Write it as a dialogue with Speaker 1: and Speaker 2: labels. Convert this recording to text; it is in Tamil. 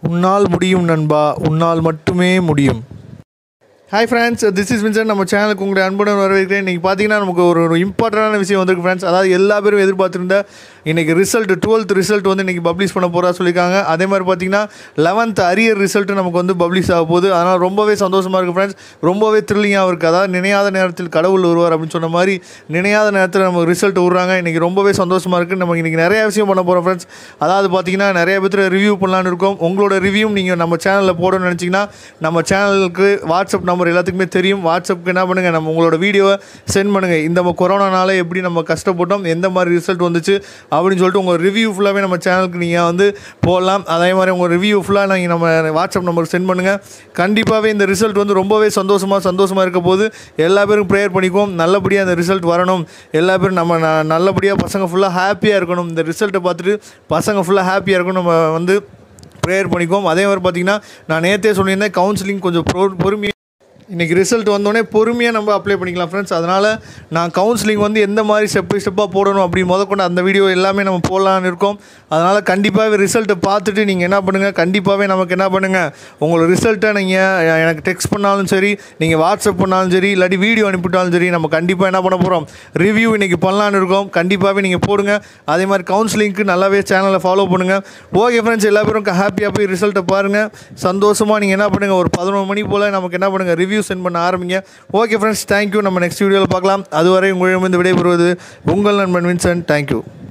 Speaker 1: உன்னால் முடியும் நண்பா உன்னால் மட்டுமே முடியும் hi friends this is Vinson நம்ம சேனலுக்கு உங்களுடைய அன்புடன் வரவேற்கிறேன் இன்றைக்கி பார்த்தீங்கன்னா நமக்கு ஒரு ஒரு இம்பார்ட்டண்டான விஷயம் வந்திருக்கு ஃப்ரெண்ட்ஸ் அதாவது எல்லா பேரும் எதிர்பார்த்துருந்த இன்றைக்கி ரிசல்ட் டுவெல்த் ரிசல்ட் வந்து இன்றைக்கி பப்ளிஷ் பண்ண போகிறா சொல்லியிருக்காங்க அதே மாதிரி பார்த்தீங்கன்னா லெவன்த் அரியர் ரிசல்ட்டு நமக்கு வந்து பப்ளிஷ் ஆக போகுது அதனால் ரொம்பவே சந்தோஷமாக இருக்குது ஃப்ரெண்ட்ஸ் ரொம்பவே த்ரில்லிங்காக இருக்குது அதாவது நினையாத நேரத்தில் கடவுள் வருவார் அப்படின்னு சொன்ன மாதிரி நினையாத நேரத்தில் நமக்கு ரிசல்ட் விட்றாங்க இன்றைக்கி ரொம்பவே சந்தோஷமாக இருக்குது நம்ம இன்றைக்கி நிறைய விஷயம் பண்ண போகிறோம் ஃப்ரெண்ட்ஸ் அதாவது பார்த்தீங்கன்னா நிறைய பேர் ரிவ்யூ பண்ணலான்னு இருக்கோம் உங்களோட ரிவ்யூ நீங்கள் நம்ம சேனலில் போடணும்னு நினச்சிங்கன்னா நம்ம சேனலுக்கு வாட்ஸ்அப் நம்பர் எல்லாத்துக்குமே தெரியும் வாட்ஸ்அப்புக்கு என்ன பண்ணுங்கள் நம்ம உங்களோட வீடியோவை சென்ட் பண்ணுங்கள் இந்த கொரோனானால எப்படி நம்ம கஷ்டப்பட்டோம் எந்த மாதிரி ரிசல்ட் வந்துச்சு அப்படின்னு சொல்லிட்டு உங்கள் ரிவ்யூ ஃபுல்லாகவே நம்ம சேனலுக்கு நீங்கள் வந்து போடலாம் அதே மாதிரி உங்கள் ரிவ்யூ ஃபுல்லாக நீங்கள் நம்ம வாட்ஸ்அப் நம்பருக்கு சென்ட் பண்ணுங்கள் கண்டிப்பாகவே இந்த ரிசல்ட் வந்து ரொம்பவே சந்தோஷமாக சந்தோஷமாக இருக்க போது எல்லா பேரும் ப்ரேயர் பண்ணிக்குவோம் நல்லபடியாக அந்த ரிசல்ட் வரணும் எல்லா பேரும் நம்ம ந- நல்லபடியாக பசங்க ஃபுல்லாக ஹாப்பியாக இருக்கணும் இந்த ரிசல்ட்டை பார்த்துட்டு பசங்க ஃபுல்லாக ஹாப்பியாக இருக்கணும் நம்ம வந்து ப்ரேயர் பண்ணிக்குவோம் அதே மாதிரி பார்த்தீங்கன்னா நான் நேற்றே சொல்லியிருந்தேன் கவுன்சிலிங் கொஞ்சம் பொறு பொறுமையாக இன்றைக்கி ரிசல்ட் வந்தோடனே பொறுமையாக நம்ம அப்ளை பண்ணிக்கலாம் ஃப்ரெண்ட்ஸ் அதனால் நான் கவுன்சிலிங் வந்து எந்த மாதிரி ஸ்டெப் பை ஸ்டெப்பாக போடணும் அப்படி முதற்கொண்டு அந்த வீடியோ எல்லாமே நம்ம போடலான்னு இருக்கோம் அதனால் கண்டிப்பாகவே ரிசல்ட்டை பார்த்துட்டு நீங்கள் என்ன பண்ணுங்கள் கண்டிப்பாகவே நமக்கு என்ன பண்ணுங்கள் உங்களோட ரிசல்ட்டை நீங்கள் எனக்கு டெக்ஸ்ட் பண்ணாலும் சரி நீங்கள் வாட்ஸ்அப் பண்ணாலும் சரி இல்லாட்டி வீடியோ அனுப்பிட்டாலும் சரி நம்ம கண்டிப்பாக என்ன பண்ண போகிறோம் ரிவ்யூ இன்றைக்கி பண்ணலான்னு இருக்கோம் கண்டிப்பாகவே நீங்கள் போடுங்க அதே மாதிரி கவுன்சிலிங்க்கு நல்லாவே சேனலை ஃபாலோ பண்ணுங்கள் ஓகே ஃப்ரெண்ட்ஸ் எல்லா பேரும் ஹாப்பியாக போய் ரிசல்ட்டை பாருங்கள் சந்தோஷமாக நீங்கள் என்ன பண்ணுங்கள் ஒரு பதினொரு மணி போல் நமக்கு என்ன பண்ணுங்கள் ரிவ்யூ சென்ட் பண்ண ஆரம்பிங்க ஓகே ஃப்ரெண்ட்ஸ் தேங்க்யூ நம்ம நெக்ஸ்ட் வீடியோவில் பார்க்கலாம் அதுவரை உங்களிடமிருந்து விடைபெறுவது உங்கள் நண்பன் வின்சன் தேங்க்யூ